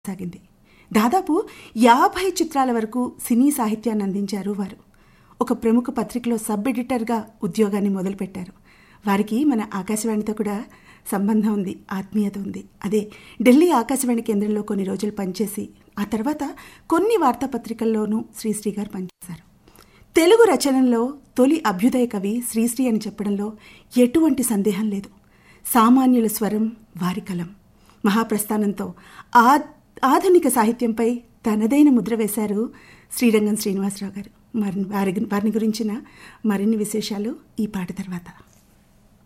సాగింది దాదాపు యాభై చిత్రాల వరకు సినీ సాహిత్యాన్ని అందించారు వారు ఒక ప్రముఖ పత్రికలో సబ్ ఎడిటర్గా ఉద్యోగాన్ని మొదలుపెట్టారు వారికి మన ఆకాశవాణితో కూడా సంబంధం ఉంది ఆత్మీయత ఉంది అదే ఢిల్లీ ఆకాశవాణి కేంద్రంలో కొన్ని రోజులు పనిచేసి ఆ తర్వాత కొన్ని వార్తాపత్రికల్లోనూ శ్రీశ్రీ గారు పనిచేశారు తెలుగు రచనల్లో తొలి అభ్యుదయ కవి శ్రీశ్రీ అని చెప్పడంలో ఎటువంటి సందేహం లేదు సామాన్యుల స్వరం వారి కలం మహాప్రస్థానంతో ఆ ఆధునిక సాహిత్యంపై తనదైన ముద్ర వేశారు శ్రీరంగం శ్రీనివాసరావు గారు మరి వారి వారిని గురించిన మరిన్ని విశేషాలు ఈ పాట తర్వాత